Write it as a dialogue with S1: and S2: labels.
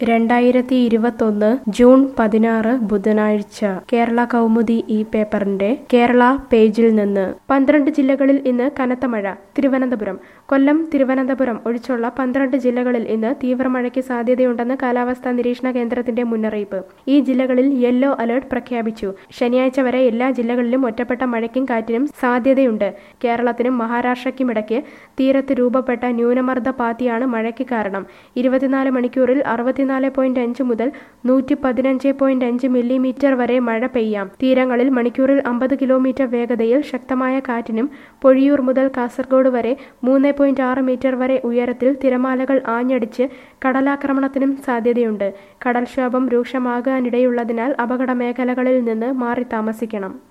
S1: രണ്ടായിരത്തി ഇരുപത്തൊന്ന് ജൂൺ പതിനാറ് ബുധനാഴ്ച കേരള കൗമുദി ഈ പേപ്പറിന്റെ കേരള പേജിൽ നിന്ന് പന്ത്രണ്ട് ജില്ലകളിൽ ഇന്ന് കനത്ത മഴ തിരുവനന്തപുരം കൊല്ലം തിരുവനന്തപുരം ഒഴിച്ചുള്ള പന്ത്രണ്ട് ജില്ലകളിൽ ഇന്ന് തീവ്രമഴയ്ക്ക് സാധ്യതയുണ്ടെന്ന് കാലാവസ്ഥാ നിരീക്ഷണ കേന്ദ്രത്തിന്റെ മുന്നറിയിപ്പ് ഈ ജില്ലകളിൽ യെല്ലോ അലർട്ട് പ്രഖ്യാപിച്ചു ശനിയാഴ്ച വരെ എല്ലാ ജില്ലകളിലും ഒറ്റപ്പെട്ട മഴയ്ക്കും കാറ്റിനും സാധ്യതയുണ്ട് കേരളത്തിനും മഹാരാഷ്ട്രയ്ക്കുമിടയ്ക്ക് തീരത്ത് രൂപപ്പെട്ട ന്യൂനമർദ്ദ പാത്തിയാണ് മഴയ്ക്ക് കാരണം ഇരുപത്തിനാല് മണിക്കൂറിൽ അറുപത്തിനാല് പോയിന്റ് അഞ്ച് മുതൽ നൂറ്റി പതിനഞ്ച് പോയിന്റ് അഞ്ച് മില്ലിമീറ്റർ വരെ മഴ പെയ്യാം തീരങ്ങളിൽ മണിക്കൂറിൽ അമ്പത് കിലോമീറ്റർ വേഗതയിൽ ശക്തമായ കാറ്റിനും പൊഴിയൂർ മുതൽ കാസർഗോഡ് വരെ മൂന്ന് പോയിന്റ് ആറ് മീറ്റർ വരെ ഉയരത്തിൽ തിരമാലകൾ ആഞ്ഞടിച്ച് കടലാക്രമണത്തിനും സാധ്യതയുണ്ട് കടൽക്ഷോഭം രൂക്ഷമാകാനിടയുള്ളതിനാൽ അപകട മേഖലകളിൽ നിന്ന് മാറി താമസിക്കണം